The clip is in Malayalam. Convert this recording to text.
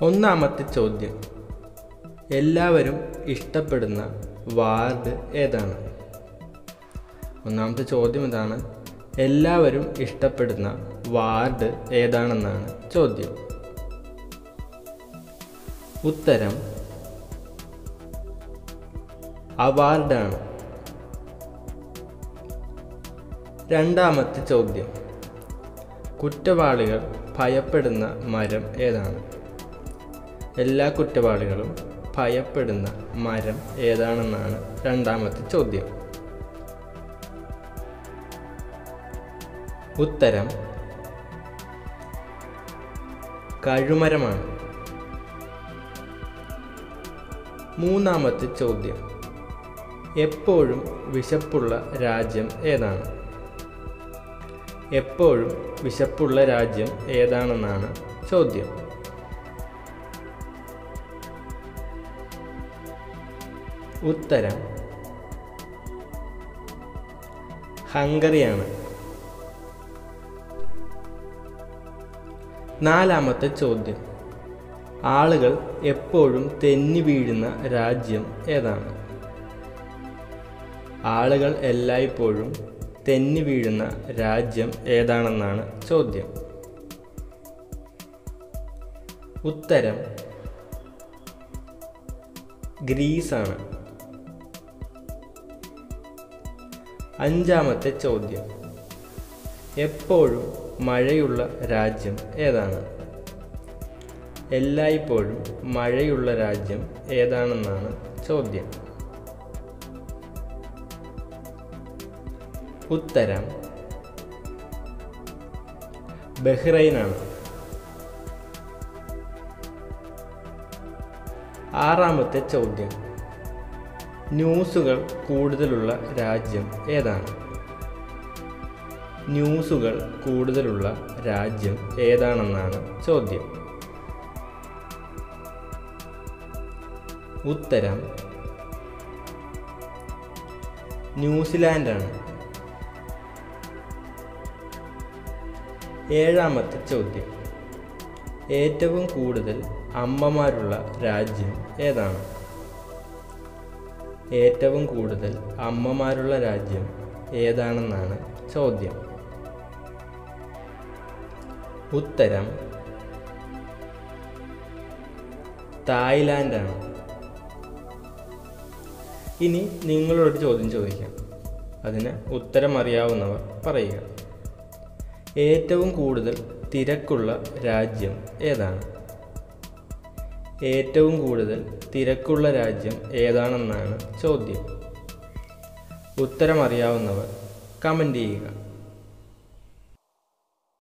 ഒന്നാമത്തെ ചോദ്യം എല്ലാവരും ഇഷ്ടപ്പെടുന്ന വാർഡ് ഏതാണ് ഒന്നാമത്തെ ചോദ്യം ഇതാണ് എല്ലാവരും ഇഷ്ടപ്പെടുന്ന വാർഡ് ഏതാണെന്നാണ് ചോദ്യം ഉത്തരം അവാർഡാണ് രണ്ടാമത്തെ ചോദ്യം കുറ്റവാളികൾ ഭയപ്പെടുന്ന മരം ഏതാണ് എല്ലാ കുറ്റവാളികളും ഭയപ്പെടുന്ന മരം ഏതാണെന്നാണ് രണ്ടാമത്തെ ചോദ്യം ഉത്തരം കഴുമരമാണ് മൂന്നാമത്തെ ചോദ്യം എപ്പോഴും വിശപ്പുള്ള രാജ്യം ഏതാണ് എപ്പോഴും വിശപ്പുള്ള രാജ്യം ഏതാണെന്നാണ് ചോദ്യം ഉത്തരം ഹംഗറിയാണ് നാലാമത്തെ ചോദ്യം ആളുകൾ എപ്പോഴും തെന്നി വീഴുന്ന രാജ്യം ഏതാണ് ആളുകൾ എല്ലായ്പ്പോഴും തെന്നി വീഴുന്ന രാജ്യം ഏതാണെന്നാണ് ചോദ്യം ഉത്തരം ഗ്രീസാണ് അഞ്ചാമത്തെ ചോദ്യം എപ്പോഴും മഴയുള്ള രാജ്യം ഏതാണ് എല്ലായ്പ്പോഴും മഴയുള്ള രാജ്യം ഏതാണെന്നാണ് ചോദ്യം ഉത്തരം ബഹ്റൈനാണ് ആറാമത്തെ ചോദ്യം ന്യൂസുകൾ കൂടുതലുള്ള രാജ്യം ഏതാണ് ന്യൂസുകൾ കൂടുതലുള്ള രാജ്യം ഏതാണെന്നാണ് ചോദ്യം ഉത്തരം ന്യൂസിലാൻഡാണ് ഏഴാമത്തെ ചോദ്യം ഏറ്റവും കൂടുതൽ അമ്മമാരുള്ള രാജ്യം ഏതാണ് ഏറ്റവും കൂടുതൽ അമ്മമാരുള്ള രാജ്യം ഏതാണെന്നാണ് ചോദ്യം ഉത്തരം തായ്ലാൻഡാണ് ഇനി നിങ്ങളോട് ചോദ്യം ചോദിക്കാം അതിന് ഉത്തരം അറിയാവുന്നവർ പറയുക ഏറ്റവും കൂടുതൽ തിരക്കുള്ള രാജ്യം ഏതാണ് ഏറ്റവും കൂടുതൽ തിരക്കുള്ള രാജ്യം ഏതാണെന്നാണ് ചോദ്യം ഉത്തരം അറിയാവുന്നവർ കമൻ്റ് ചെയ്യുക